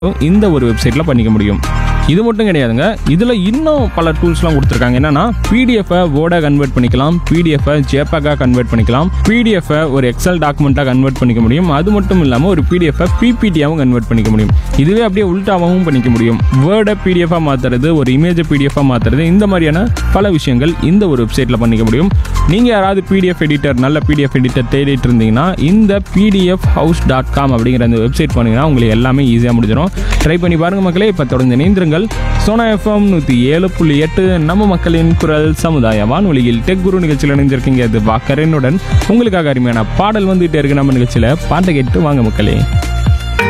இந்த ஒரு வெப்சைட்டில் பண்ணிக்க முடியும் இது மட்டும் கிடையாதுங்க இதில் இன்னும் பல டூல்ஸ்லாம் கொடுத்துருக்காங்க என்னன்னா பிடிஎஃபை வேர்டாக கன்வெர்ட் பண்ணிக்கலாம் பிடிஎஃபை ஜேபேக்காக கன்வெர்ட் பண்ணிக்கலாம் பிடிஎஃபை ஒரு எக்ஸல் டாக்குமெண்ட்டாக கன்வெர்ட் பண்ணிக்க முடியும் அது மட்டும் இல்லாமல் ஒரு பிடிஎஃபை பிபிடியாகவும் கன்வெர்ட் பண்ணிக்க முடியும் இதுவே அப்படியே உல்டாவும் பண்ணிக்க முடியும் வேர்டை பிடிஎஃபாக மாற்றுறது ஒரு இமேஜை பிடிஎஃபாக மாற்றுறது இந்த மாதிரியான பல விஷயங்கள் இந்த ஒரு வெப்சைட்டில் பண்ணிக்க முடியும் நீங்கள் யாராவது பிடிஎஃப் எடிட்டர் நல்ல பிடிஎஃப் எடிட்டர் தேடிட்டு இருந்தீங்கன்னா இந்த பிடிஎஃப் ஹவுஸ் டாட் காம் அப்படிங்கிற அந்த வெப்சைட் பண்ணிங்கன்னா உங்களுக்கு எல்லாமே ஈஸியாக முடிஞ்சிடும் ட்ரை பண்ணி பாருங்க மக்களே இப்போ தொடர்ந்து இணைந்திருங்கள் சோனா எஃப்எம் நூற்றி ஏழு புள்ளி எட்டு நம்ம மக்களின் குரல் சமுதாய வானொலியில் டெக் குரு நிகழ்ச்சியில் இணைந்திருக்கீங்க இது வாக்கரனுடன் உங்களுக்காக அருமையான பாடல் வந்துகிட்டே இருக்கு நம்ம நிகழ்ச்சியில் பாட்டை கேட்டு வாங்க மக்களே